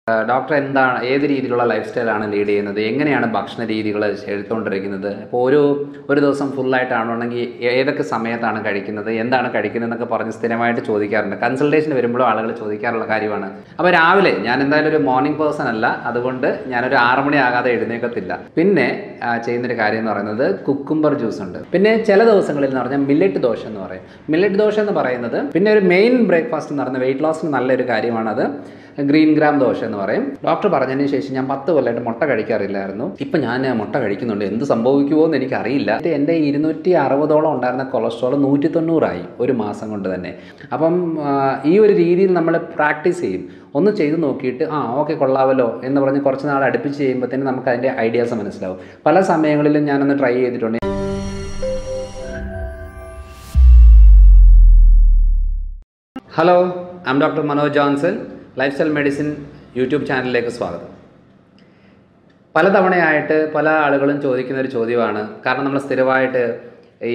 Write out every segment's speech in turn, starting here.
doctor എന്താണ് ഏത് രീതിയിലുള്ള ലൈഫ് സ്റ്റൈലാണ് ലീഡ് ചെയ്യുന്നത് എങ്ങനെയാണ് ഭക്ഷണ രീതികൾ എടുത്തുകൊണ്ടിരിക്കുന്നത് ഇപ്പോൾ ഒരു ഒരു ദിവസം ഫുള്ളായിട്ടാണെങ്കിൽ ഏതൊക്കെ സമയത്താണ് കഴിക്കുന്നത് എന്താണ് കഴിക്കുന്നത് എന്നൊക്കെ പറഞ്ഞ് സ്ഥിരമായിട്ട് ചോദിക്കാറുണ്ട് കൺസൾട്ടേഷൻ വരുമ്പോഴും ആളുകൾ ചോദിക്കാറുള്ള കാര്യമാണ് അപ്പോൾ രാവിലെ ഞാൻ എന്തായാലും ഒരു മോർണിംഗ് പേഴ്സൺ അല്ല അതുകൊണ്ട് ഞാനൊരു ആറ് മണി ആകാതെ എഴുന്നേക്കത്തില്ല പിന്നെ ആ, ചെയ്യുന്നൊരു കാര്യം എന്ന് പറയുന്നത് കുക്കുംബർ ജ്യൂസ് ഉണ്ട് പിന്നെ ചില ദിവസങ്ങളിൽ എന്ന് പറഞ്ഞാൽ മില്ലറ്റ് ദോശ എന്ന് പറയും മില്ലറ്റ് ദോശ എന്ന് പറയുന്നത് പിന്നെ ഒരു മെയിൻ ബ്രേക്ക്ഫാസ്റ്റ് എന്ന് പറയുന്നത് വെയിറ്റ് ലോസിന് നല്ലൊരു കാര്യമാണത് ഗ്രീൻ ഗ്രാം ദോശ എന്ന് പറയും ഡോക്ടർ പറഞ്ഞതിന് ശേഷം ഞാൻ പത്ത് കൊല്ലമായിട്ട് മുട്ട കഴിക്കാറില്ലായിരുന്നു ഇപ്പം ഞാൻ മുട്ട കഴിക്കുന്നുണ്ട് എന്ത് സംഭവിക്കുമോ എന്ന് എനിക്കറിയില്ല ഇത് എൻ്റെ ഇരുന്നൂറ്റി അറുപതോളം ഉണ്ടായിരുന്ന കൊളസ്ട്രോൾ നൂറ്റി തൊണ്ണൂറായി ഒരു മാസം കൊണ്ട് തന്നെ അപ്പം ആ, ഈ ഒരു രീതിയിൽ നമ്മൾ പ്രാക്ടീസ് ചെയ്യും ഒന്ന് ചെയ്ത് നോക്കിയിട്ട് ആ ഓക്കെ കൊള്ളാവല്ലോ എന്ന് പറഞ്ഞ് കുറച്ച് നാൾ അടുപ്പിച്ച് ചെയ്യുമ്പോഴത്തേനും നമുക്ക് അതിൻ്റെ ഐഡിയാസ് മനസ്സിലാവും പല സമയങ്ങളിലും ഞാനൊന്ന് ട്രൈ ചെയ്തിട്ടുണ്ട് hello I'm doctor Manoj Johnson lifestyle medicine YouTube ചാനലിലേക്ക് സ്വാഗതം പലതവണയായിട്ട് പല ആളുകളും ചോദിക്കുന്ന ഒരു ചോദ്യമാണ് കാരണം നമ്മൾ സ്ഥിരമായിട്ട് ഈ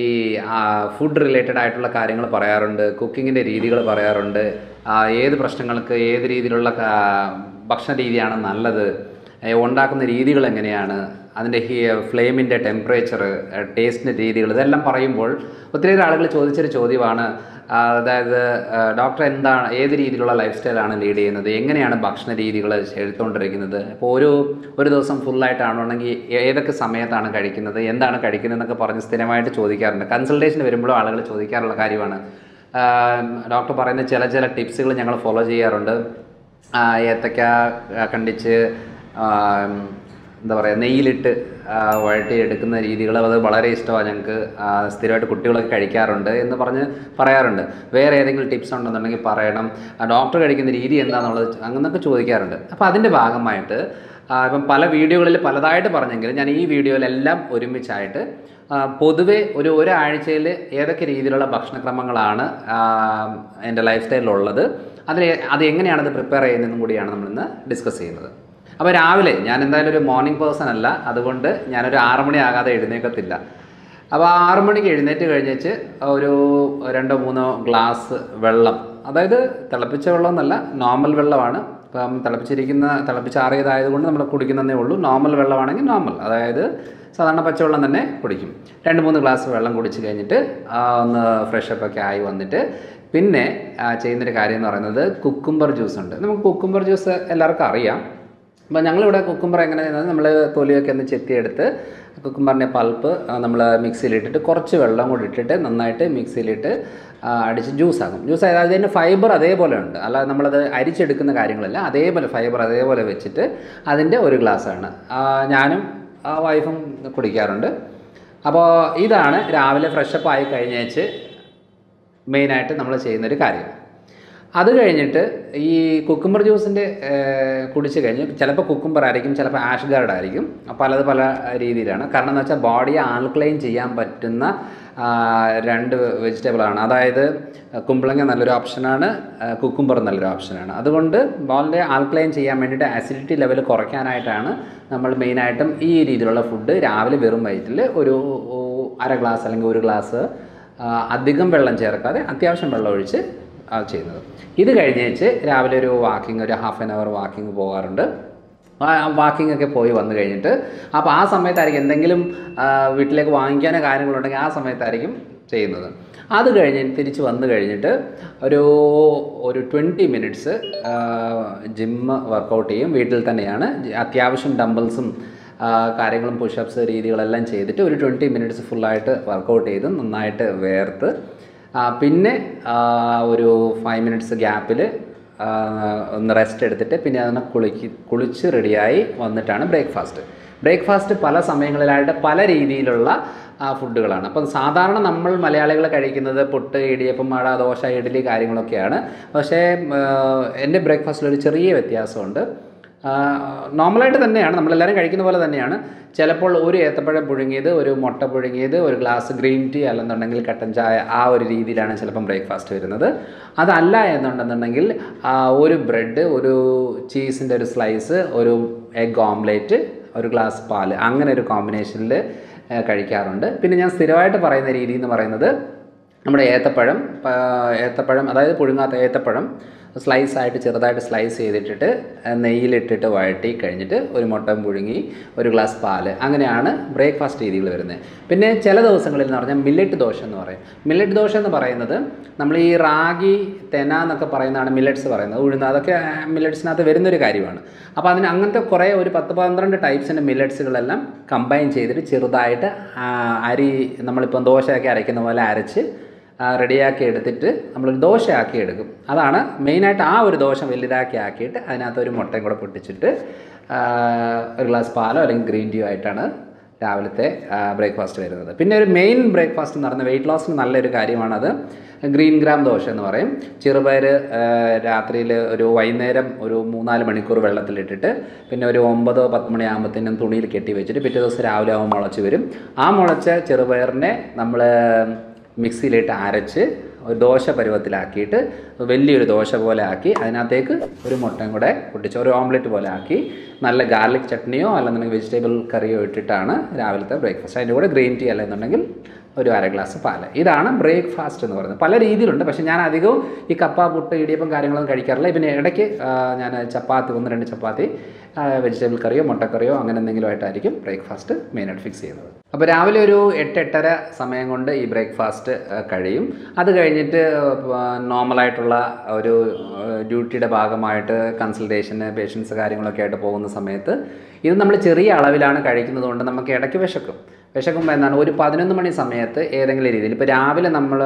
ഫുഡ് റിലേറ്റഡ് ആയിട്ടുള്ള കാര്യങ്ങൾ പറയാറുണ്ട് കുക്കിങ്ങിൻ്റെ രീതികൾ പറയാറുണ്ട് ആ, ഏത് പ്രശ്നങ്ങൾക്ക് ഏത് രീതിയിലുള്ള കാ- ഭക്ഷണ രീതിയാണ് നല്ലത് ഏ, ഉണ്ടാക്കുന്ന രീതികൾ എങ്ങനെയാണ് അതിൻ്റെ ഹീ ഫ്ലെയിമിൻ്റെ ടെമ്പറേച്ചർ ടേസ്റ്റിൻ്റെ രീതികൾ ഇതെല്ലാം പറയുമ്പോൾ ഒത്തിരി ആളുകൾ ചോദിച്ചൊരു ചോദ്യമാണ് ആ, അതായത് ആ, ഡോക്ടർ എന്താണ് ഏത് രീതിയിലുള്ള ലൈഫ് സ്റ്റൈലാണ് ലീഡ് ചെയ്യുന്നത് എങ്ങനെയാണ് ഭക്ഷണ രീതികൾ എടുത്തുകൊണ്ടിരിക്കുന്നത് ഇപ്പോൾ ഒരു ഒരു ദിവസം ഫുള്ളായിട്ടാണെങ്കിൽ ഏതൊക്കെ സമയത്താണ് കഴിക്കുന്നത് എന്താണ് കഴിക്കുന്നത് എന്നൊക്കെ പറഞ്ഞ് സ്ഥിരമായിട്ട് ചോദിക്കാറുണ്ട് കൺസൾട്ടേഷൻ വരുമ്പോഴും ആളുകൾ ചോദിക്കാറുള്ള കാര്യമാണ് ആ, ഡോക്ടർ പറയുന്ന ചില ചില ടിപ്സുകൾ ഞങ്ങൾ ഫോളോ ചെയ്യാറുണ്ട് ആ, ഏത്തക്ക ആ, കണ്ടിച്ച് ആ, എന്താ പറയുക നെയ്യിലിട്ട് ആ, വഴറ്റി എടുക്കുന്ന രീതികൾ അത് വളരെ ഇഷ്ടമാണ് ഞങ്ങൾക്ക് ആ, സ്ഥിരമായിട്ട് കുട്ടികളൊക്കെ കഴിക്കാറുണ്ട് എന്ന് പറഞ്ഞ് പറയാറുണ്ട് വേറെ ഏതെങ്കിലും ടിപ്സ് ഉണ്ടെന്നുണ്ടെങ്കിൽ പറയണം ആ, ഡോക്ടർ കഴിക്കുന്ന രീതി എന്താണെന്നുള്ളത് അങ്ങനെയൊക്കെ ചോദിക്കാറുണ്ട് അപ്പോൾ അതിൻ്റെ ഭാഗമായിട്ട് ആ, ഇപ്പം പല വീഡിയോകളിൽ പലതായിട്ട് പറഞ്ഞെങ്കിലും ഞാൻ ഈ വീഡിയോയിലെല്ലാം ഒരുമിച്ചായിട്ട് ആ, പൊതുവെ ഒരു ഒരാഴ്ചയിൽ ഏതൊക്കെ രീതിയിലുള്ള ഭക്ഷണക്രമങ്ങളാണ് ആ, എൻ്റെ ലൈഫ് സ്റ്റൈലിലുള്ളത് അതിൽ അത് എങ്ങനെയാണത് പ്രിപ്പയർ ചെയ്യുന്നതെന്നും കൂടിയാണ് നമ്മളിന്ന് ഡിസ്കസ് ചെയ്യുന്നത് അപ്പോൾ രാവിലെ ഞാൻ എന്തായാലും ഒരു മോർണിംഗ് പേഴ്സൺ അല്ല അതുകൊണ്ട് ഞാനൊരു ആറ് മണി ആകാതെ എഴുന്നേക്കത്തില്ല അപ്പോൾ ആറ് മണിക്ക് എഴുന്നേറ്റ് കഴിഞ്ഞേച്ച് ഒരു രണ്ടോ മൂന്നോ ഗ്ലാസ് വെള്ളം അതായത് തിളപ്പിച്ച വെള്ളം എന്നല്ല നോർമൽ വെള്ളമാണ് ഇപ്പം തിളപ്പിച്ചിരിക്കുന്ന തിളപ്പിച്ചാറിയതായതുകൊണ്ട് നമ്മൾ കുടിക്കുന്നതേ ഉള്ളൂ നോർമൽ വെള്ളമാണെങ്കിൽ നോർമൽ അതായത് സാധാരണ പച്ചവെള്ളം തന്നെ കുടിക്കും രണ്ട് മൂന്ന് ഗ്ലാസ് വെള്ളം കുടിച്ച് കഴിഞ്ഞിട്ട് ആ, ഒന്ന് ഫ്രഷപ്പ് ഒക്കെ ആയി വന്നിട്ട് പിന്നെ ആ, ചെയ്യുന്നൊരു കാര്യം എന്ന് പറയുന്നത് കുക്കുംബർ ജ്യൂസ് ഉണ്ട് നമുക്ക് കുക്കുംബർ ജ്യൂസ് എല്ലാവർക്കും അറിയാം അപ്പോൾ ഞങ്ങളിവിടെ കുക്കുംബർ എങ്ങനെ ചെയ്യുന്നത് നമ്മൾ തൊലിയൊക്കെ ഒന്ന് ചെത്തിയെടുത്ത് കുക്കുംബറിൻ്റെ പൾപ്പ് നമ്മൾ മിക്സിയിലിട്ടിട്ട് കുറച്ച് വെള്ളം കൂടി ഇട്ടിട്ട് നന്നായിട്ട് മിക്സിയിലിട്ട് ആ, അടിച്ച് ജ്യൂസാക്കും ജ്യൂസ് ആയത് അതിൻ്റെ ഫൈബർ അതേപോലെ ഉണ്ട് അല്ലാതെ നമ്മളത് അരിച്ചെടുക്കുന്ന കാര്യങ്ങളല്ല അതേപോലെ ഫൈബർ അതേപോലെ വെച്ചിട്ട് അതിൻ്റെ ഒരു ഗ്ലാസ്സാണ് ഞാനും ആ, വൈഫും കുടിക്കാറുണ്ട് അപ്പോൾ ഇതാണ് രാവിലെ ഫ്രഷപ്പ് ആയി കഴിഞ്ഞേച്ച് മെയിനായിട്ട് നമ്മൾ ചെയ്യുന്നൊരു കാര്യം അത് കഴിഞ്ഞിട്ട് ഈ കുക്കുംബർ ജ്യൂസിൻ്റെ കുടിച്ച് കഴിഞ്ഞ് ചിലപ്പോൾ കുക്കുംബർ ആയിരിക്കും ചിലപ്പോൾ ആഷ് ഗാർഡ് ആയിരിക്കും പലത് പല രീതിയിലാണ് കാരണം എന്ന് വെച്ചാൽ ബോഡിയെ ആൽക്ലൈൻ ചെയ്യാൻ പറ്റുന്ന ആ, രണ്ട് വെജിറ്റബിളാണ് അതായത് കുമ്പളങ്ങ നല്ലൊരു ഓപ്ഷനാണ് കുക്കുംബർ നല്ലൊരു ഓപ്ഷനാണ് അതുകൊണ്ട് ബോളിൻ്റെ ആൽക്ലൈൻ ചെയ്യാൻ വേണ്ടിയിട്ട് ആസിഡിറ്റി ലെവൽ കുറയ്ക്കാനായിട്ടാണ് നമ്മൾ മെയിനായിട്ടും ഈ രീതിയിലുള്ള ഫുഡ് രാവിലെ വെറും വയറ്റിൽ ഒരു അര ഗ്ലാസ് അല്ലെങ്കിൽ ഒരു ഗ്ലാസ് ആ, അധികം വെള്ളം ചേർക്കാതെ അത്യാവശ്യം വെള്ളം ഒഴിച്ച് ആ, ചെയ്യുന്നത് ഇത് കഴിഞ്ഞേച്ച് രാവിലെ ഒരു വാക്കിംഗ് ഒരു ഹാഫ് ആൻ അവർ വാക്കിംഗ് പോകാറുണ്ട് വാക്കിംഗ് ഒക്കെ പോയി വന്നു കഴിഞ്ഞിട്ട് അപ്പോൾ ആ സമയത്തായിരിക്കും എന്തെങ്കിലും ആ, വീട്ടിലേക്ക് വാങ്ങിക്കാനോ കാര്യങ്ങളുണ്ടെങ്കിൽ ആ സമയത്തായിരിക്കും ചെയ്യുന്നത് അത് കഴിഞ്ഞ് തിരിച്ച് വന്നു കഴിഞ്ഞിട്ട് ഒരു ഒരു ട്വൻറ്റി മിനിറ്റ്സ് ജിമ്മ് വർക്കൗട്ട് ചെയ്യും വീട്ടിൽ തന്നെയാണ് അത്യാവശ്യം ഡംബിൾസും ആ, കാര്യങ്ങളും പുഷപ്സ് രീതികളെല്ലാം ചെയ്തിട്ട് ഒരു ട്വൻറ്റി മിനിറ്റ്സ് ഫുള്ളായിട്ട് വർക്കൗട്ട് ചെയ്ത് നന്നായിട്ട് വേർത്ത് ആ, പിന്നെ ആ, ഒരു ഫൈവ് മിനിറ്റ്സ് ഗ്യാപ്പിൽ ഒന്ന് റെസ്റ്റ് എടുത്തിട്ട് പിന്നെ അതിനെ കുളിക്ക് കുളിച്ച് റെഡിയായി വന്നിട്ടാണ് ബ്രേക്ക്ഫാസ്റ്റ് ബ്രേക്ക്ഫാസ്റ്റ് പല സമയങ്ങളിലായിട്ട് പല രീതിയിലുള്ള ആ, ഫുഡുകളാണ് അപ്പം സാധാരണ നമ്മൾ മലയാളികൾ കഴിക്കുന്നത് പുട്ട് ഇടിയപ്പം മഴ ദോശ ഇഡ്ഡലി കാര്യങ്ങളൊക്കെയാണ് പക്ഷേ ആ, എൻ്റെ ബ്രേക്ക്ഫാസ്റ്റിൽ ഒരു ചെറിയ വ്യത്യാസമുണ്ട് നോർമലായിട്ട് തന്നെയാണ് നമ്മളെല്ലാവരും കഴിക്കുന്ന പോലെ തന്നെയാണ് ചിലപ്പോൾ ഒരു ഏത്തപ്പഴം പുഴുങ്ങിയത് ഒരു മുട്ട പുഴുങ്ങിയത് ഒരു ഗ്ലാസ് ഗ്രീൻ ടീ അല്ലെന്നുണ്ടെങ്കിൽ കട്ടൻ ചായ ആ ഒരു രീതിയിലാണ് ചിലപ്പം ബ്രേക്ക്ഫാസ്റ്റ് വരുന്നത് അതല്ല എന്നുണ്ടെന്നുണ്ടെങ്കിൽ ആ, ഒരു ബ്രെഡ് ഒരു ചീസിൻ്റെ ഒരു സ്ലൈസ് ഒരു എഗ് ഓംലേറ്റ് ഒരു ഗ്ലാസ് പാല് അങ്ങനെ ഒരു കോമ്പിനേഷനിൽ കഴിക്കാറുണ്ട് പിന്നെ ഞാൻ സ്ഥിരമായിട്ട് പറയുന്ന രീതി എന്ന് പറയുന്നത് നമ്മുടെ ഏത്തപ്പഴം ആ, ഏത്തപ്പഴം അതായത് പുഴുങ്ങാത്ത ഏത്തപ്പഴം സ്ലൈസ് ആയിട്ട് ചെറുതായിട്ട് സ്ലൈസ് ചെയ്തിട്ടിട്ട് ആ, നെയ്യിലിട്ടിട്ട് വഴറ്റി കഴിഞ്ഞിട്ട് ഒരു മുട്ട പുഴുങ്ങി ഒരു ഗ്ലാസ് പാല് അങ്ങനെയാണ് ബ്രേക്ക്ഫാസ്റ്റ് രീതികൾ വരുന്നത് പിന്നെ ചില ദിവസങ്ങളിൽ എന്ന് പറഞ്ഞാൽ മില്ലറ്റ് ദോശ എന്ന് പറയും മില്ലറ്റ് ദോശ എന്ന് പറയുന്നത് നമ്മൾ ഈ റാഗി തെന എന്നൊക്കെ പറയുന്നതാണ് മില്ലറ്റ്സ് പറയുന്നത് ഉഴുന്ന് അതൊക്കെ മില്ലറ്റ്സിനകത്ത് വരുന്നൊരു കാര്യമാണ് അപ്പോൾ അതിന് അങ്ങനത്തെ കുറേ ഒരു പത്ത് പന്ത്രണ്ട് ടൈപ്സിൻ്റെ മില്ലറ്റ്സുകളെല്ലാം കമ്പൈൻ ചെയ്തിട്ട് ചെറുതായിട്ട് ആ, അരി നമ്മളിപ്പം ദോശയൊക്കെ അരയ്ക്കുന്ന പോലെ അരച്ച് ആ, റെഡിയാക്കി എടുത്തിട്ട് നമ്മളൊരു ദോശയാക്കി എടുക്കും അതാണ് മെയിനായിട്ട് ആ ഒരു ദോശ വലുതാക്കി ആക്കിയിട്ട് അതിനകത്ത് ഒരു മുട്ടയും കൂടെ പൊട്ടിച്ചിട്ട് ആ, ഒരു ഗ്ലാസ് പാലോ അല്ലെങ്കിൽ ഗ്രീൻ ടീയോ ആയിട്ടാണ് രാവിലത്തെ ബ്രേക്ക്ഫാസ്റ്റ് വരുന്നത് പിന്നെ ഒരു മെയിൻ ബ്രേക്ക്ഫാസ്റ്റ് എന്ന് പറയുന്നത് വെയിറ്റ് ലോസിന് നല്ലൊരു കാര്യമാണത് ഗ്രീൻ ഗ്രാം ദോശ എന്ന് പറയും ചെറുപയർ രാത്രിയിൽ ഒരു വൈകുന്നേരം ഒരു മൂന്നാല് മണിക്കൂർ വെള്ളത്തിലിട്ടിട്ട് പിന്നെ ഒരു ഒമ്പതോ പത്ത് മണിയാകുമ്പോഴത്തേനും തുണിയിൽ കെട്ടി വെച്ചിട്ട് പിറ്റേ ദിവസം രാവിലെ ആകുമ്പോൾ മുളച്ച് വരും ആ മുളച്ച ചെറുപയറിനെ നമ്മൾ മിക്സിയിലിട്ട് അരച്ച് ഒരു ദോശ പരുവത്തിലാക്കിയിട്ട് വലിയൊരു ദോശ പോലെ ആക്കി അതിനകത്തേക്ക് ഒരു മുട്ടയും കൂടെ പൊട്ടിച്ച് ഒരു ഓംലെറ്റ് പോലെ ആക്കി നല്ല ഗാർലിക് ചട്നിയോ അല്ലെന്നുണ്ടെങ്കിൽ വെജിറ്റബിൾ കറിയോ ഇട്ടിട്ടാണ് രാവിലത്തെ ബ്രേക്ക്ഫാസ്റ്റ് അതിൻ്റെ കൂടെ ഗ്രീൻ ടീ അല്ലെന്നുണ്ടെങ്കിൽ ഒരു അര ഗ്ലാസ് പാല് ഇതാണ് ബ്രേക്ക്ഫാസ്റ്റ് എന്ന് പറയുന്നത് പല രീതിയിലുണ്ട് പക്ഷേ ഞാൻ അധികവും ഈ കപ്പ പുട്ട് ഇടിയപ്പം കാര്യങ്ങളൊന്നും കഴിക്കാറില്ല പിന്നെ ഇടയ്ക്ക് ആ, ഞാൻ ചപ്പാത്തി ഒന്ന് രണ്ട് ചപ്പാത്തി വെജിറ്റബിൾ കറിയോ മുട്ടക്കറിയോ അങ്ങനെ എന്തെങ്കിലും ആയിട്ടായിരിക്കും ബ്രേക്ക്ഫാസ്റ്റ് മെയിനായിട്ട് ഫിക്സ് ചെയ്യുന്നത് അപ്പോൾ രാവിലെ ഒരു എട്ട് എട്ടര സമയം കൊണ്ട് ഈ ബ്രേക്ക്ഫാസ്റ്റ് കഴിയും അത് കഴിഞ്ഞിട്ട് നോർമലായിട്ടുള്ള ഒരു ഡ്യൂട്ടിയുടെ ഭാഗമായിട്ട് കൺസൾട്ടേഷന് പേഷ്യൻസ് കാര്യങ്ങളൊക്കെ ആയിട്ട് പോകുന്ന സമയത്ത് ഇത് നമ്മൾ ചെറിയ അളവിലാണ് കഴിക്കുന്നത് കൊണ്ട് നമുക്ക് ഇടയ്ക്ക് വിശക്കും വിശക്കുമ്പോൾ എന്താണ് ഒരു പതിനൊന്ന് മണി സമയത്ത് ഏതെങ്കിലും രീതിയിൽ ഇപ്പോൾ രാവിലെ നമ്മൾ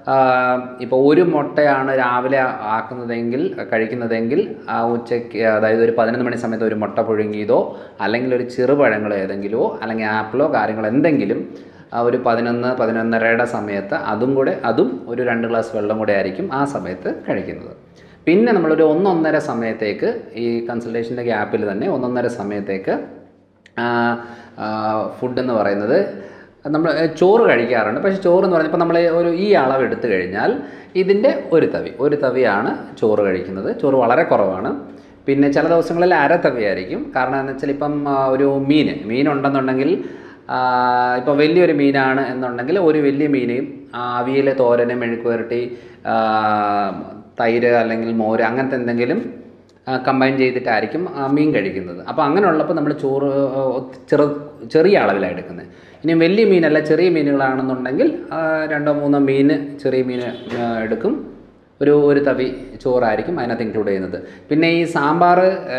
ഇപ്പോൾ ഒരു മുട്ടയാണ് രാവിലെ ആക്കുന്നതെങ്കിൽ കഴിക്കുന്നതെങ്കിൽ ആ ഉച്ചയ്ക്ക് അതായത് ഒരു പതിനൊന്ന് മണി സമയത്ത് ഒരു മുട്ട പുഴുങ്ങിയതോ അല്ലെങ്കിൽ ഒരു ചെറുപഴങ്ങളോ ഏതെങ്കിലുമോ അല്ലെങ്കിൽ ആപ്പിളോ കാര്യങ്ങളോ എന്തെങ്കിലും ആ ഒരു പതിനൊന്ന് പതിനൊന്നരയുടെ സമയത്ത് അതും കൂടെ അതും ഒരു രണ്ട് ഗ്ലാസ് വെള്ളം കൂടെ ആയിരിക്കും ആ സമയത്ത് കഴിക്കുന്നത് പിന്നെ നമ്മളൊരു ഒന്നൊന്നര സമയത്തേക്ക് ഈ കൺസൾട്ടേഷൻ്റെ ഗ്യാപ്പിൽ തന്നെ ഒന്നൊന്നര സമയത്തേക്ക് ഫുഡ് എന്ന് പറയുന്നത് നമ്മൾ ചോറ് കഴിക്കാറുണ്ട് പക്ഷേ ചോറ് എന്ന് പറഞ്ഞാൽ ഇപ്പോൾ നമ്മൾ ഒരു ഈ അളവ് എടുത്തു കഴിഞ്ഞാൽ ഇതിൻ്റെ ഒരു തവി ഒരു തവിയാണ് ചോറ് കഴിക്കുന്നത് ചോറ് വളരെ കുറവാണ് പിന്നെ ചില ദിവസങ്ങളിൽ അര തവിയായിരിക്കും കാരണം എന്ന് വെച്ചാൽ ഇപ്പം ആ, ഒരു മീൻ മീൻ ഉണ്ടെന്നുണ്ടെങ്കിൽ ഇപ്പോൾ വലിയൊരു മീനാണ് എന്നുണ്ടെങ്കിൽ ഒരു വലിയ മീനെയും അവിയൽ തോരന് മെഴുക്ക് പുരട്ടി ആ, തൈര് അല്ലെങ്കിൽ മോര് അങ്ങനത്തെ എന്തെങ്കിലും കമ്പൈൻ ചെയ്തിട്ടായിരിക്കും ആ മീൻ കഴിക്കുന്നത് അപ്പോൾ അങ്ങനെയുള്ളപ്പോൾ നമ്മൾ ചോറ് ആ, ചെറു ചെറിയ അളവിലാണ് എടുക്കുന്നത് ഇനി വലിയ മീനല്ല ചെറിയ മീനുകളാണെന്നുണ്ടെങ്കിൽ ആ, രണ്ടോ മൂന്നോ മീൻ ചെറിയ മീൻ ആ, എടുക്കും ഒരു ഒരു തവി ചോറായിരിക്കും അതിനകത്ത് ഇൻക്ലൂഡ് ചെയ്യുന്നത് പിന്നെ ഈ സാമ്പാർ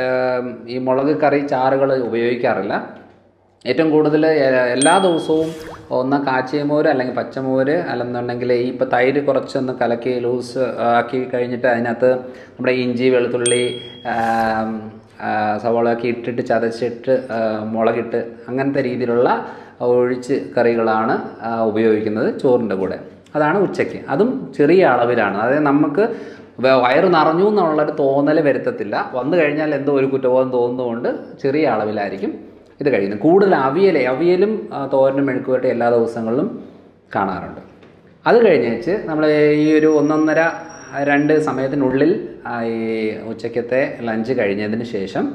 ഈ മുളക് കറി ചാറുകൾ ഉപയോഗിക്കാറില്ല ഏറ്റവും കൂടുതൽ എ- എല്ലാ ദിവസവും ഒന്ന് കാച്ചിയമോര് അല്ലെങ്കിൽ പച്ചമോര് അല്ലെന്നുണ്ടെങ്കിൽ ഈ ഇപ്പോൾ തൈര് കുറച്ചൊന്ന് കലക്കി ലൂസ് ആക്കി കഴിഞ്ഞിട്ട് അതിനകത്ത് നമ്മുടെ ഇഞ്ചി വെളുത്തുള്ളി ആം, ആ, സവാളയൊക്കെ ഇട്ടിട്ട് ചതച്ചിട്ട് ആ, മുളകിട്ട് അങ്ങനത്തെ രീതിയിലുള്ള ഒഴിച്ച് കറികളാണ് ആ, ഉപയോഗിക്കുന്നത് ചോറിൻ്റെ കൂടെ അതാണ് ഉച്ചയ്ക്ക് അതും ചെറിയ അളവിലാണ് അതായത് നമുക്ക് വ- വയറ് നിറഞ്ഞു എന്നുള്ളൊരു തോന്നൽ വരുത്തത്തില്ല വന്നു കഴിഞ്ഞാൽ എന്തോ ഒരു കുറ്റബോധം തോന്നുന്നതുകൊണ്ട് ചെറിയ അളവിലായിരിക്കും ഇത് കഴിയുന്നത് കൂടുതൽ അവിയൽ അവിയലും ആ, തോരനും മെഴുക്കുവരട്ടി എല്ലാ ദിവസങ്ങളിലും കാണാറുണ്ട് അത് കഴിഞ്ഞേച്ച് നമ്മൾ ഈ ഒരു ഒന്നൊന്നര രണ്ട് സമയത്തിനുള്ളിൽ ആ, ഈ ഉച്ചയ്ക്കത്തെ ലഞ്ച് കഴിഞ്ഞതിന് ശേഷം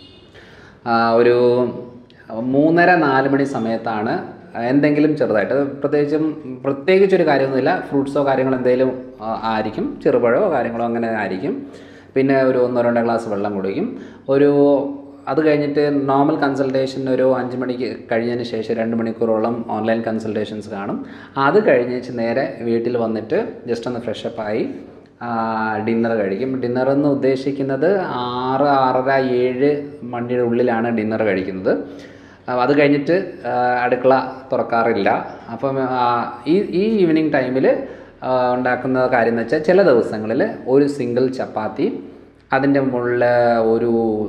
ആ, ഒരു മൂന്നര നാല് മണി സമയത്താണ് എന്തെങ്കിലും ചെറുതായിട്ട് പ്രത്യേകിച്ചും പ്രത്യേകിച്ചൊരു കാര്യമൊന്നുമില്ല ഫ്രൂട്ട്സോ കാര്യങ്ങളോ എന്തെങ്കിലും ആ, ആയിരിക്കും ചെറുപഴമോ കാര്യങ്ങളോ അങ്ങനെ ആയിരിക്കും പിന്നെ ഒരു ഒന്നോ രണ്ടോ ഗ്ലാസ് വെള്ളം കുടിക്കും ഒരു അത് കഴിഞ്ഞിട്ട് നോർമൽ കൺസൾട്ടേഷൻ ഒരു അഞ്ച് മണിക്ക് കഴിഞ്ഞതിന് ശേഷം രണ്ട് മണിക്കൂറോളം ഓൺലൈൻ കൺസൾട്ടേഷൻസ് കാണും അത് കഴിഞ്ഞേച്ച് നേരെ വീട്ടിൽ വന്നിട്ട് ജസ്റ്റ് ഒന്ന് ഫ്രഷപ്പായി ഡിന്നർ കഴിക്കും ഡിന്നർ എന്ന് ഉദ്ദേശിക്കുന്നത് ആറ് ആറര ഏഴ് മണിയുടെ ഉള്ളിലാണ് ഡിന്നർ കഴിക്കുന്നത് ആ, അത് കഴിഞ്ഞിട്ട് ആ, അടുക്കള തുറക്കാറില്ല അപ്പം ആ, ഈ ഈ ഈവനിങ് ടൈമിൽ ഉണ്ടാക്കുന്ന കാര്യം എന്ന് വെച്ചാൽ ചില ദിവസങ്ങളിൽ ഒരു സിംഗിൾ ചപ്പാത്തി അതിൻ്റെ മുകളിൽ ഒരു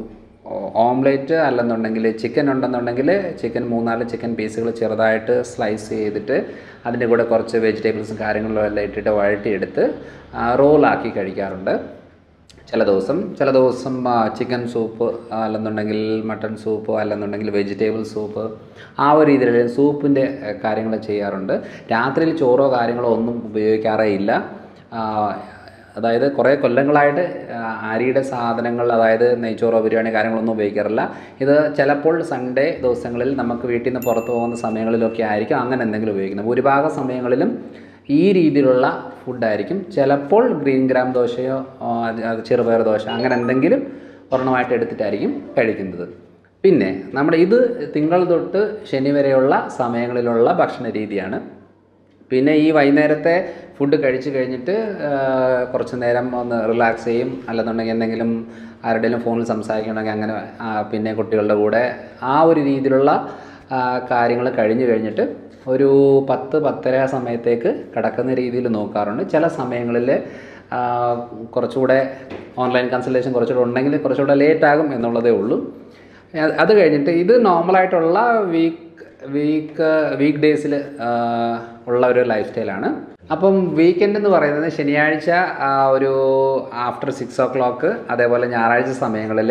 ഓംലേറ്റ് അല്ലെന്നുണ്ടെങ്കിൽ ചിക്കൻ ഉണ്ടെന്നുണ്ടെങ്കിൽ ചിക്കൻ മൂന്നാല് ചിക്കൻ പീസുകൾ ചെറുതായിട്ട് സ്ലൈസ് ചെയ്തിട്ട് അതിൻ്റെ കൂടെ കുറച്ച് വെജിറ്റബിൾസും കാര്യങ്ങളും എല്ലാം ഇട്ടിട്ട് വഴട്ടിയെടുത്ത് റോളാക്കി കഴിക്കാറുണ്ട് ചില ദിവസം ചില ദിവസം ചിക്കൻ സൂപ്പ് അല്ലെന്നുണ്ടെങ്കിൽ മട്ടൺ സൂപ്പ് അല്ലെന്നുണ്ടെങ്കിൽ വെജിറ്റബിൾ സൂപ്പ് ആ ഒരു രീതിയിൽ സൂപ്പിൻ്റെ കാര്യങ്ങൾ ചെയ്യാറുണ്ട് രാത്രിയിൽ ചോറോ കാര്യങ്ങളോ ഒന്നും ഉപയോഗിക്കാറേ ഇല്ല ആ, അതായത് കുറേ കൊല്ലങ്ങളായിട്ട് ആ, അരിയുടെ സാധനങ്ങൾ അതായത് നെയ്ച്ചോറോ ബിരിയാണി കാര്യങ്ങളൊന്നും ഉപയോഗിക്കാറില്ല ഇത് ചിലപ്പോൾ സൺഡേ ദിവസങ്ങളിൽ നമുക്ക് വീട്ടിൽ നിന്ന് പുറത്ത് പോകുന്ന സമയങ്ങളിലൊക്കെ ആയിരിക്കും അങ്ങനെ എന്തെങ്കിലും ഉപയോഗിക്കുന്നത് ഭൂരിഭാഗം സമയങ്ങളിലും ഈ രീതിയിലുള്ള ഫുഡായിരിക്കും ചിലപ്പോൾ ഗ്രീൻ ഗ്രാം ദോശയോ ആ, അത് അത് ചെറുപയർ ദോശ അങ്ങനെ എന്തെങ്കിലും ഒരെണ്ണമായിട്ട് എടുത്തിട്ടായിരിക്കും കഴിക്കുന്നത് പിന്നെ നമ്മുടെ ഇത് തിങ്കൾ തൊട്ട് ശനി വരെയുള്ള സമയങ്ങളിലുള്ള ഭക്ഷണ രീതിയാണ് പിന്നെ ഈ വൈകുന്നേരത്തെ ഫുഡ് കഴിച്ച് കഴിഞ്ഞിട്ട് ആ, കുറച്ച് നേരം ഒന്ന് റിലാക്സ് ചെയ്യും അല്ലെന്നുണ്ടെങ്കിൽ എന്തെങ്കിലും ആരുടെയും ഫോണിൽ സംസാരിക്കണമെങ്കിൽ അങ്ങനെ ആ, പിന്നെ കുട്ടികളുടെ കൂടെ ആ ഒരു രീതിയിലുള്ള കാര്യങ്ങൾ കഴിഞ്ഞ് കഴിഞ്ഞിട്ട് ഒരു പത്ത് പത്തര സമയത്തേക്ക് കിടക്കുന്ന രീതിയിൽ നോക്കാറുണ്ട് ചില സമയങ്ങളിൽ ആ, കുറച്ചുകൂടെ ഓൺലൈൻ കൺസൾട്ടേഷൻ കുറച്ചുകൂടെ ഉണ്ടെങ്കിൽ കുറച്ചുകൂടെ ലേറ്റ് ആകും എന്നുള്ളതേ ഉള്ളൂ അത് അത് കഴിഞ്ഞിട്ട് ഇത് നോർമലായിട്ടുള്ള വീക്ക് വീക്ക് വീക്ക് ഡേയ്സിൽ ഉള്ള ഒരു ലൈഫ് സ്റ്റൈലാണ് അപ്പം വീക്കെൻഡ് എന്ന് പറയുന്നത് ശനിയാഴ്ച ആ, ഒരു ആഫ്റ്റർ സിക്സ് ഓ ക്ലോക്ക് അതേപോലെ ഞായറാഴ്ച സമയങ്ങളിൽ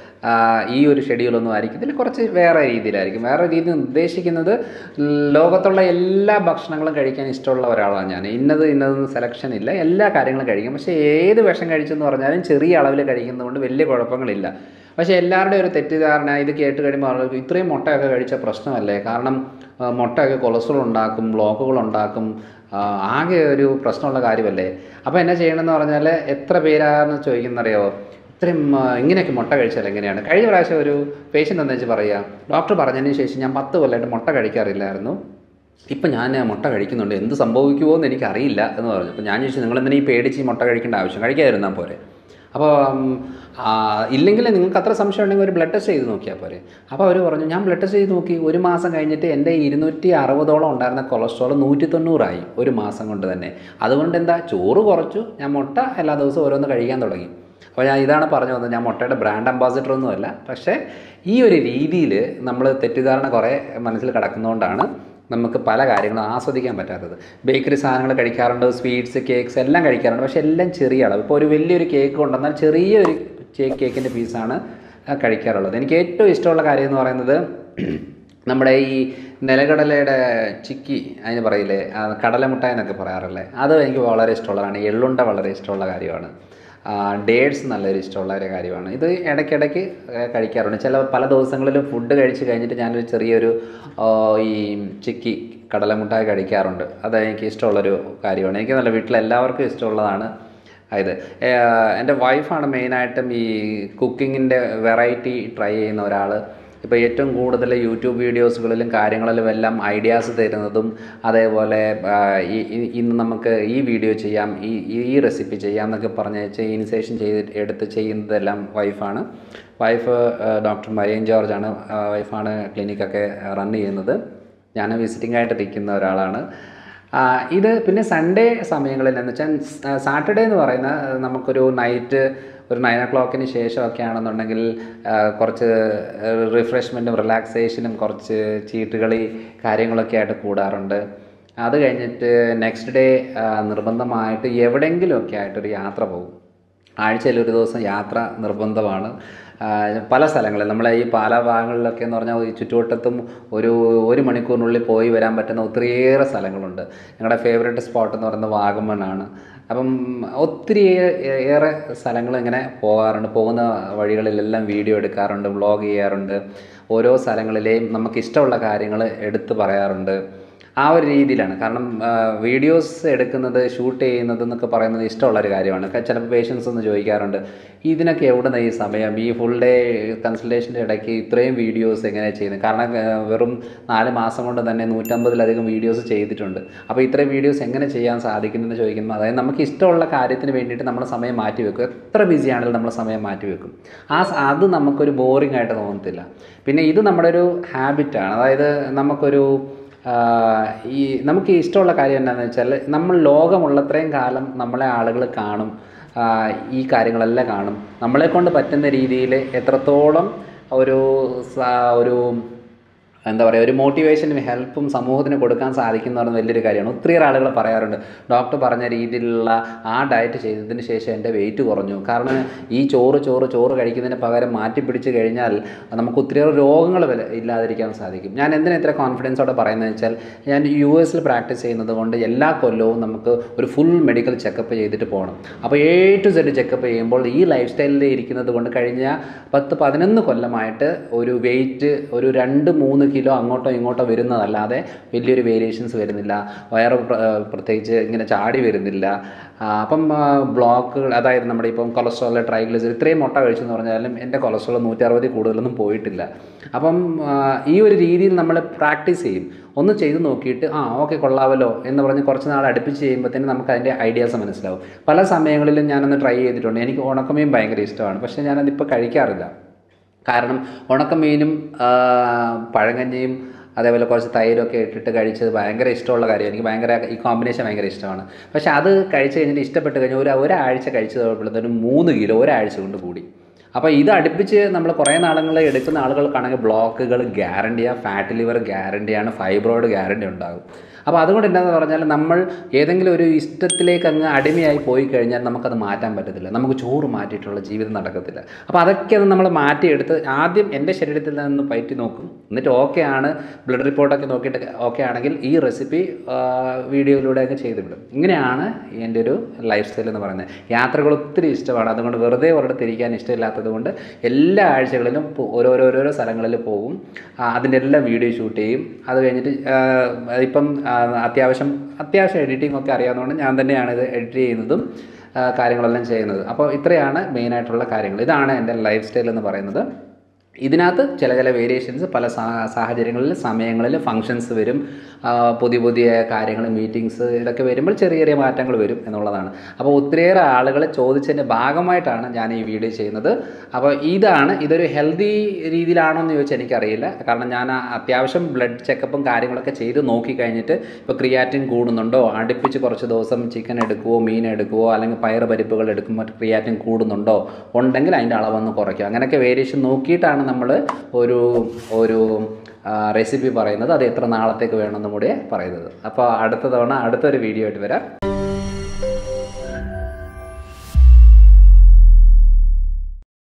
ഈ ഒരു ഷെഡ്യൂളൊന്നും ആയിരിക്കും ഇതിൽ കുറച്ച് വേറെ രീതിയിലായിരിക്കും വേറെ രീതി ഉദ്ദേശിക്കുന്നത് ലോകത്തുള്ള എല്ലാ ഭക്ഷണങ്ങളും കഴിക്കാൻ ഇഷ്ടമുള്ള ഒരാളാണ് ഞാൻ ഇന്നത് ഇന്നതൊന്നും സെലക്ഷൻ ഇല്ല എല്ലാ കാര്യങ്ങളും കഴിക്കും പക്ഷേ ഏത് വിഷം കഴിച്ചെന്ന് പറഞ്ഞാലും ചെറിയ അളവിൽ കഴിക്കുന്നതുകൊണ്ട് വലിയ കുഴപ്പങ്ങളില്ല പക്ഷേ എല്ലാവരുടെയും ഒരു തെറ്റിദ്ധാരണ ഇത് കേട്ട് കഴിയുമ്പോൾ ആളുകൾക്ക് ഇത്രയും മുട്ടയൊക്കെ കഴിച്ച പ്രശ്നമല്ലേ കാരണം ആ, മുട്ടയൊക്കെ കൊളസ്ട്രോൾ ഉണ്ടാക്കും ബ്ലോക്കുകൾ ഉണ്ടാക്കും ആ, ആകെ ഒരു പ്രശ്നമുള്ള കാര്യമല്ലേ അപ്പോൾ എന്നാ ചെയ്യണമെന്ന് പറഞ്ഞാൽ എത്ര പേരാണെന്ന് ചോദിക്കുന്നറിയോ ഇത്രയും ആ, ഇങ്ങനെയൊക്കെ മുട്ട കഴിച്ചാൽ എങ്ങനെയാണ് കഴിഞ്ഞ പ്രാവശ്യം ഒരു പേഷ്യൻ്റ് എന്താ വെച്ച് പറയുക ഡോക്ടർ പറഞ്ഞതിന് ശേഷം ഞാൻ പത്ത് കൊല്ലമായിട്ട് മുട്ട കഴിക്കാറില്ലായിരുന്നു ഇപ്പം ഞാൻ മുട്ട കഴിക്കുന്നുണ്ട് എന്ത് സംഭവിക്കുമോ എന്ന് എനിക്കറിയില്ല എന്ന് പറഞ്ഞു അപ്പോൾ ഞാൻ ചോദിച്ചു നിങ്ങൾ എന്തിനാ ഈ പേടിച്ച് ഈ മുട്ട കഴിക്കേണ്ട ആവശ്യം കഴിക്കാതിരുന്നാൽ പോരെ അപ്പോൾ ഇല്ലെങ്കിൽ നിങ്ങൾക്ക് അത്ര സംശയം ഉണ്ടെങ്കിൽ ഒരു ബ്ലഡ് ടെസ്റ്റ് ചെയ്ത് നോക്കിയാൽ പോരെ അപ്പോൾ അവർ പറഞ്ഞു ഞാൻ ബ്ലഡ് ടെസ്റ്റ് ചെയ്ത് നോക്കി ഒരു മാസം കഴിഞ്ഞിട്ട് എൻ്റെ ഇരുന്നൂറ്റി അറുപതോളം ഉണ്ടായിരുന്ന കൊളസ്ട്രോൾ നൂറ്റി തൊണ്ണൂറായി ഒരു മാസം കൊണ്ട് തന്നെ അതുകൊണ്ട് എന്താ ചോറ് കുറച്ചു ഞാൻ മുട്ട എല്ലാ ദിവസവും ഓരോന്ന് കഴിക്കാൻ തുടങ്ങി അപ്പോൾ ഞാൻ ഇതാണ് പറഞ്ഞു വന്നത് ഞാൻ മുട്ടയുടെ ബ്രാൻഡ് അംബാസിഡർ ഒന്നുമല്ല പക്ഷേ ഈ ഒരു രീതിയിൽ നമ്മൾ തെറ്റിദ്ധാരണ കുറേ മനസ്സിൽ കിടക്കുന്നതുകൊണ്ടാണ് നമുക്ക് പല കാര്യങ്ങളും ആസ്വദിക്കാൻ പറ്റാത്തത് ബേക്കറി സാധനങ്ങൾ കഴിക്കാറുണ്ട് സ്വീറ്റ്സ് കേക്ക്സ് എല്ലാം കഴിക്കാറുണ്ട് പക്ഷേ എല്ലാം ചെറിയ അളവ് ഇപ്പോൾ ഒരു വലിയൊരു കേക്ക് കൊണ്ടുവന്നാൽ ചെറിയൊരു കേക്കിൻ്റെ പീസാണ് കഴിക്കാറുള്ളത് എനിക്ക് ഏറ്റവും ഇഷ്ടമുള്ള കാര്യം എന്ന് പറയുന്നത് നമ്മുടെ ഈ നിലക്കടലയുടെ ചിക്കി അതിന് പറയില്ലേ ആ, കടലമുട്ടായി എന്നൊക്കെ പറയാറില്ലേ അത് എനിക്ക് വളരെ ഇഷ്ടമുള്ളതാണ് എള്ളുണ്ട വളരെ ഇഷ്ടമുള്ള കാര്യമാണ് ഡേറ്റ്സ് നല്ലൊരു ഇഷ്ടമുള്ള ഒരു കാര്യമാണ് ഇത് ഇടയ്ക്കിടയ്ക്ക് ഏഹ്, കഴിക്കാറുണ്ട് ചില പല ദിവസങ്ങളിലും ഫുഡ് കഴിച്ച് കഴിഞ്ഞിട്ട് ഞാനൊരു ചെറിയൊരു ആ, ഈ ചിക്കി കടലമുട്ടായി കഴിക്കാറുണ്ട് അത് എനിക്ക് ഇഷ്ടമുള്ളൊരു കാര്യമാണ് എനിക്ക് നല്ല വീട്ടിൽ എല്ലാവർക്കും ഇഷ്ടമുള്ളതാണ് ഇത് എൻ്റെ വൈഫാണ് മെയിനായിട്ടും ഈ കുക്കിങ്ങിൻ്റെ വെറൈറ്റി ട്രൈ ചെയ്യുന്ന ഒരാൾ ഇപ്പോൾ ഏറ്റവും കൂടുതൽ യൂട്യൂബ് വീഡിയോസുകളിലും കാര്യങ്ങളിലും എല്ലാം ഐഡിയാസ് തരുന്നതും അതേപോലെ ആ, ഈ ഈ- ഇന്ന് നമുക്ക് ഈ വീഡിയോ ചെയ്യാം ഈ ഈ- ഈ റെസിപ്പി ചെയ്യാം എന്നൊക്കെ പറഞ്ഞ് ഇനിഷ്യേഷൻ ചെയ്ത് എടുത്ത് ചെയ്യുന്നതെല്ലാം വൈഫാണ് വൈഫ് ഡോക്ടർ മരിയൻ ജോർജ് ആണ് വൈഫാണ് ക്ലിനിക്കൊക്കെ റൺ ചെയ്യുന്നത് ഞാൻ വിസിറ്റിംഗ് ആയിട്ട് ഇരിക്കുന്ന ഒരാളാണ് ആ, ഇത് പിന്നെ സൺഡേ സമയങ്ങളിൽ എന്ന് വെച്ചാൽ സാറ്റർഡേ എന്ന് പറയുന്ന നമുക്കൊരു നൈറ്റ് ഒരു നയൻ ഒ ക്ലോക്കിന് ശേഷമൊക്കെ ആണെന്നുണ്ടെങ്കിൽ ആ, കുറച്ച് റിഫ്രഷ്മെൻറ്റും റിലാക്സേഷനും കുറച്ച് ചീട്ടുകളി കാര്യങ്ങളൊക്കെ ആയിട്ട് കൂടാറുണ്ട് അത് കഴിഞ്ഞിട്ട് നെക്സ്റ്റ് ഡേ നിർബന്ധമായിട്ട് എവിടെയെങ്കിലുമൊക്കെ ആയിട്ടൊരു യാത്ര പോകും ആഴ്ചയിൽ ഒരു ദിവസം യാത്ര നിർബന്ധമാണ് ആ, പല സ്ഥലങ്ങളിൽ നമ്മളെ ഈ പാല ഭാഗങ്ങളിലൊക്കെ എന്ന് പറഞ്ഞാൽ ഈ ചുറ്റുവട്ടത്തും ഒരു ഒരു മണിക്കൂറിനുള്ളിൽ പോയി വരാൻ പറ്റുന്ന ഒത്തിരിയേറെ സ്ഥലങ്ങളുണ്ട് ഞങ്ങളുടെ ഫേവറേറ്റ് സ്പോട്ട് എന്ന് പറയുന്നത് വാഗമണ്ണാണ് അപ്പം ഒത്തിരി ഏ- ഏറെ സ്ഥലങ്ങൾ ഇങ്ങനെ പോകാറുണ്ട് പോകുന്ന വഴികളിലെല്ലാം വീഡിയോ എടുക്കാറുണ്ട് വ്ളോഗ് ചെയ്യാറുണ്ട് ഓരോ സ്ഥലങ്ങളിലെയും നമുക്ക് ഇഷ്ടമുള്ള കാര്യങ്ങൾ എടുത്തു പറയാറുണ്ട് ആ ഒരു രീതിയിലാണ് കാരണം വീഡിയോസ് എടുക്കുന്നത് ഷൂട്ട് ചെയ്യുന്നത് എന്നൊക്കെ പറയുന്നത് ഇഷ്ടമുള്ള ഒരു കാര്യമാണ് ക- ചിലപ്പോൾ പേഷ്യൻസ് ഒന്ന് ചോദിക്കാറുണ്ട് ഇതിനൊക്കെ എവിടെ നിന്ന് ഈ സമയം ഈ ഫുൾ ഡേ കൺസൾട്ടേഷൻ്റെ ഇടയ്ക്ക് ഇത്രയും വീഡിയോസ് എങ്ങനെയാണ് ചെയ്യുന്നത് കാരണം ആ, വെറും നാല് മാസം കൊണ്ട് തന്നെ നൂറ്റമ്പതിലധികം വീഡിയോസ് ചെയ്തിട്ടുണ്ട് അപ്പോൾ ഇത്രയും വീഡിയോസ് എങ്ങനെ ചെയ്യാൻ സാധിക്കുമെന്ന് ചോദിക്കുമ്പോൾ അതായത് നമുക്ക് ഇഷ്ടമുള്ള കാര്യത്തിന് വേണ്ടിയിട്ട് നമ്മൾ സമയം മാറ്റി വെക്കും എത്ര ബിസി ആണെങ്കിലും നമ്മൾ സമയം മാറ്റി വെക്കും ആ സ- അത് നമുക്കൊരു ബോറിംഗ് ആയിട്ട് തോന്നത്തില്ല പിന്നെ ഇത് നമ്മുടെ ഒരു ഹാബിറ്റാണ് അതായത് നമുക്കൊരു ആഹ് ഈ നമുക്ക് ഇഷ്ടമുള്ള കാര്യം എന്താണെന്ന് വെച്ചാൽ നമ്മൾ ലോകമുള്ളത്രയും കാലം നമ്മളെ ആളുകൾ കാണും ആഹ് ഈ കാര്യങ്ങളെല്ലാം കാണും നമ്മളെ കൊണ്ട് പറ്റുന്ന രീതിയിൽ എത്രത്തോളം ഒരു സ- ഒരു എന്താ പറയുക ഒരു മോട്ടിവേഷനും ഹെൽപ്പും സമൂഹത്തിന് കൊടുക്കാൻ സാധിക്കുന്ന പറയുന്നത് വലിയൊരു കാര്യമാണ് ഒത്തിരിയേറെ ആളുകൾ പറയാറുണ്ട് ഡോക്ടർ പറഞ്ഞ രീതിയിലുള്ള ആ ഡയറ്റ് ചെയ്തതിന് ശേഷം എൻ്റെ വെയിറ്റ് കുറഞ്ഞു കാരണം ഈ ചോറ് ചോറ് ചോറ് കഴിക്കുന്നതിന് പകരം മാറ്റി പിടിച്ച് കഴിഞ്ഞാൽ നമുക്ക് ഒത്തിരിയേറെ രോഗങ്ങൾ വരെ ഇല്ലാതിരിക്കാൻ സാധിക്കും ഞാൻ എന്തിനാ ഇത്ര കോൺഫിഡൻസോടെ പറയുന്നത് വെച്ചാൽ ഞാൻ യു എസിൽ പ്രാക്ടീസ് ചെയ്യുന്നത് കൊണ്ട് എല്ലാ കൊല്ലവും നമുക്ക് ഒരു ഫുൾ മെഡിക്കൽ ചെക്കപ്പ് ചെയ്തിട്ട് പോകണം അപ്പോൾ എ ടു സെഡ് ചെക്കപ്പ് ചെയ്യുമ്പോൾ ഈ ലൈഫ് സ്റ്റൈലിൽ ഇരിക്കുന്നത് കൊണ്ട് കഴിഞ്ഞ പത്ത് പതിനൊന്ന് കൊല്ലമായിട്ട് ഒരു വെയിറ്റ് ഒരു രണ്ട് മൂന്ന് കിലോ അങ്ങോട്ടോ ഇങ്ങോട്ടോ വരുന്നതല്ലാതെ വലിയൊരു വേരിയേഷൻസ് വരുന്നില്ല വയറ് പ്ര- ആ, പ്രത്യേകിച്ച് ഇങ്ങനെ ചാടി വരുന്നില്ല ആ, അപ്പം ബ്ലോക്കുകൾ അതായത് നമ്മുടെ ഇപ്പം കൊളസ്ട്രോൾ ട്രൈഗ്ലിസറിഡ് ഇത്രയും മുട്ട കഴിച്ചെന്ന് പറഞ്ഞാലും എൻ്റെ കൊളസ്ട്രോൾ നൂറ്റി അറുപതിൽ കൂടുതലൊന്നും പോയിട്ടില്ല അപ്പം ആ, ഈ ഒരു രീതിയിൽ നമ്മൾ പ്രാക്ടീസ് ചെയ്യും ഒന്ന് ചെയ്ത് നോക്കിയിട്ട് ആ ഓക്കെ കൊള്ളാമല്ലോ എന്ന് പറഞ്ഞ് കുറച്ച് നാൾ അടുപ്പിച്ച് ചെയ്യുമ്പോഴത്തേനും നമുക്ക് അതിൻ്റെ ഐഡിയാസ് മനസ്സിലാവും പല സമയങ്ങളിലും ഞാനൊന്ന് ട്രൈ ചെയ്തിട്ടുണ്ട് എനിക്ക് ഉണക്കമീൻ ഭയങ്കര ഇഷ്ടമാണ് പക്ഷേ ഞാനതിപ്പോൾ കഴിക്കാറില്ല കാരണം ഉണക്കമീനും ആ, പഴങ്കഞ്ഞിയും അതേപോലെ കുറച്ച് തൈരൊക്കെ ഇട്ടിട്ട് കഴിച്ചത് ഭയങ്കര ഇഷ്ടമുള്ള കാര്യം എനിക്ക് ഭയങ്കര ഈ കോമ്പിനേഷൻ ഭയങ്കര ഇഷ്ടമാണ് പക്ഷേ അത് കഴിച്ച് കഴിഞ്ഞിട്ട് ഇഷ്ടപ്പെട്ട് കഴിഞ്ഞാൽ ഒരു ഒരാഴ്ച കഴിച്ചപ്പോഴത്തേനും മൂന്ന് കിലോ ഒരാഴ്ച കൊണ്ട് കൂടി അപ്പോൾ ഇത് അടുപ്പിച്ച് നമ്മൾ കുറേ നാളുകൾ എടുക്കുന്ന ആളുകൾക്കാണെങ്കിൽ ബ്ലോക്കുകൾ ഗ്യാരണ്ടിയാണ് ഫാറ്റ് ലിവർ ഗ്യാരണ്ടിയാണ് ഫൈബ്രോയിഡ് ഗ്യാരണ്ടി ഉണ്ടാകും അപ്പോൾ അതുകൊണ്ട് എന്താണെന്ന് പറഞ്ഞാൽ നമ്മൾ ഏതെങ്കിലും ഒരു ഇഷ്ടത്തിലേക്ക് അങ്ങ് അടിമയായി പോയി കഴിഞ്ഞാൽ നമുക്കത് മാറ്റാൻ പറ്റത്തില്ല നമുക്ക് ചോറ് മാറ്റിയിട്ടുള്ള ജീവിതം നടക്കത്തില്ല അപ്പോൾ അതൊക്കെ ഒന്ന് നമ്മൾ മാറ്റിയെടുത്ത് ആദ്യം എൻ്റെ ശരീരത്തിൽ നിന്ന് പയറ്റി നോക്കും എന്നിട്ട് ഓക്കെ ആണ് ബ്ലഡ് റിപ്പോർട്ടൊക്കെ നോക്കിയിട്ട് ഓക്കെ ആണെങ്കിൽ ഈ റെസിപ്പി വീഡിയോയിലൂടെയൊക്കെ ചെയ്തുവിടും ഇങ്ങനെയാണ് എൻ്റെ ഒരു ലൈഫ് സ്റ്റൈൽ എന്ന് പറയുന്നത് യാത്രകൾ ഒത്തിരി ഇഷ്ടമാണ് അതുകൊണ്ട് വെറുതെ ഒരിടത്ത് ഇരിക്കാൻ ഇഷ്ടമില്ലാത്തത് കൊണ്ട് എല്ലാ ആഴ്ചകളിലും പോ- ഓരോരോരോ സ്ഥലങ്ങളിൽ പോകും ആ, അതിൻ്റെ എല്ലാം വീഡിയോ ഷൂട്ട് ചെയ്യും അത് കഴിഞ്ഞിട്ട് ആ, ഇപ്പം ആ, അത്യാവശ്യം അത്യാവശ്യം എഡിറ്റിംഗ് ഒക്കെ അറിയാവുന്നതുകൊണ്ട് ഞാൻ തന്നെയാണ് ഇത് എഡിറ്റ് ചെയ്യുന്നതും ആ, കാര്യങ്ങളെല്ലാം ചെയ്യുന്നത് അപ്പോൾ ഇത്രയാണ് മെയിനായിട്ടുള്ള കാര്യങ്ങൾ ഇതാണ് എൻ്റെ ലൈഫ് സ്റ്റൈൽ എന്ന് പറയുന്നത് ഇതിനകത്ത് ചില ചില വേരിയേഷൻസ് പല സാ- സാഹചര്യങ്ങളിൽ സമയങ്ങളിൽ ഫങ്ഷൻസ് വരും ആ, പുതിയ പുതിയ കാര്യങ്ങൾ മീറ്റിങ്സ് ഇതൊക്കെ വരുമ്പോൾ ചെറിയ ചെറിയ മാറ്റങ്ങൾ വരും എന്നുള്ളതാണ് അപ്പോൾ ഒത്തിരിയേറെ ആളുകൾ ചോദിച്ചതിൻ്റെ ഭാഗമായിട്ടാണ് ഞാൻ ഈ വീഡിയോ ചെയ്യുന്നത് അപ്പോൾ ഇതാണ് ഇതൊരു ഹെൽത്തി രീതിയിലാണോ എന്ന് ചോദിച്ചാൽ എനിക്കറിയില്ല കാരണം ഞാൻ ആ അത്യാവശ്യം ബ്ലഡ് ചെക്കപ്പും കാര്യങ്ങളൊക്കെ ചെയ്ത് നോക്കി കഴിഞ്ഞിട്ട് ഇപ്പോൾ ക്രിയാറ്റിൻ കൂടുന്നുണ്ടോ അടുപ്പിച്ച് കുറച്ച് ദിവസം ചിക്കൻ എടുക്കുവോ മീൻ എടുക്കുവോ അല്ലെങ്കിൽ പയർ പരിപ്പുകൾ എടുക്കുമ്പോൾ ക്രിയാറ്റിൻ കൂടുന്നുണ്ടോ ഉണ്ടെങ്കിൽ അതിൻ്റെ അളവൊന്ന് കുറയ്ക്കുക അങ്ങനെയൊക്കെ വേരിയേഷൻ നോക്കിയിട്ടാണ് നമ്മൾ ഒരു ഒരു റെസിപ്പി പറയുന്നത് അത് എത്ര നാളത്തേക്ക് വേണമെന്നും കൂടി പറയുന്നത് അപ്പോൾ അടുത്ത തവണ അടുത്തൊരു വീഡിയോ ആയിട്ട് വരാം